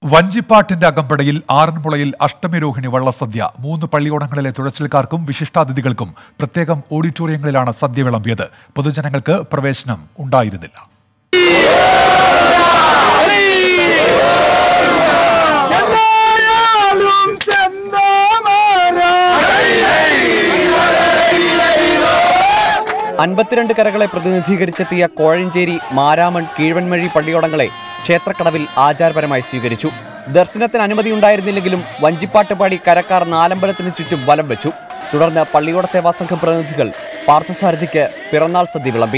വഞ്ചിപ്പാട്ടിന്റെ അകമ്പടയിൽ ആറന്മുളയിൽ അഷ്ടമിരോഹിണി വള്ളസദ്യ മൂന്ന് പള്ളിയോടങ്ങളിലെ തുഴച്ചിൽക്കാർക്കും വിശിഷ്ടാതിഥികൾക്കും പ്രത്യേകം ഓഡിറ്റോറിയങ്ങളിലാണ് സദ്യ വിളമ്പിയത് പൊതുജനങ്ങൾക്ക് പ്രവേശനം ഉണ്ടായിരുന്നില്ല അൻപത്തിരണ്ട് കരകളെ പ്രതിനിധീകരിച്ചെത്തിയ കോഴഞ്ചേരി മാരാമൺ കീഴ്വൻമഴി പള്ളിയോടങ്ങളെ ക്ഷേത്രക്കടവിൽ ആചാരപരമായി സ്വീകരിച്ചു ദർശനത്തിന് അനുമതി ഉണ്ടായിരുന്നില്ലെങ്കിലും വഞ്ചിപ്പാട്ട് പാടി കരക്കാർ നാലമ്പലത്തിന് ചുറ്റും വലം വെച്ചു തുടർന്ന് പള്ളിയോട സേവാ സംഘം പ്രതിനിധികൾ പാർത്ഥസാരഥിക്ക് പിറന്നാൾ സദ്യ വിളമ്പി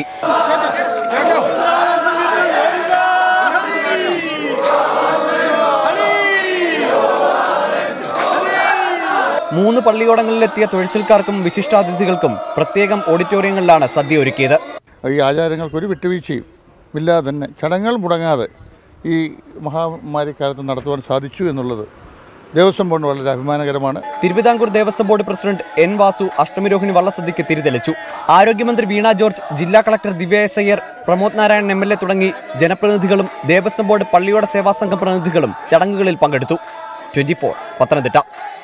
മൂന്ന് പള്ളിയോടങ്ങളിലെത്തിയ തുഴച്ചിൽക്കാർക്കും വിശിഷ്ടാതിഥികൾക്കും പ്രത്യേകം ഓഡിറ്റോറിയങ്ങളിലാണ് സദ്യ ഒരുക്കിയത് ഈ ആചാരങ്ങൾക്ക് ഒരു വിട്ടുവീഴ്ചയും ഇല്ലാതെ തന്നെ ചടങ്ങുകൾ മുടങ്ങാതെ ഈ മഹാമാരിക്കാലത്ത് നടത്തുവാൻ സാധിച്ചു എന്നുള്ളത് ദേവസ്വം ബോർഡ് വളരെ അഭിമാനകരമാണ് Travancore Devaswom board president N Vasu Ashtamirohini വള്ളസദ്യക്ക് തിരിതെളിച്ചു ആരോഗ്യമന്ത്രി വീണ ജോർജ് ജില്ലാ collector Divya S Iyer Pramod Narayanan M L A തുടങ്ങി ജനപ്രതിനിധികളും ദേവസ്വം ബോർഡ് പള്ളിയോട സേവാ സംഘം പ്രതിനിധികളും ചടങ്ങുകളിൽ പങ്കെടുത്തു ട്വന്റി പത്തനംതിട്ട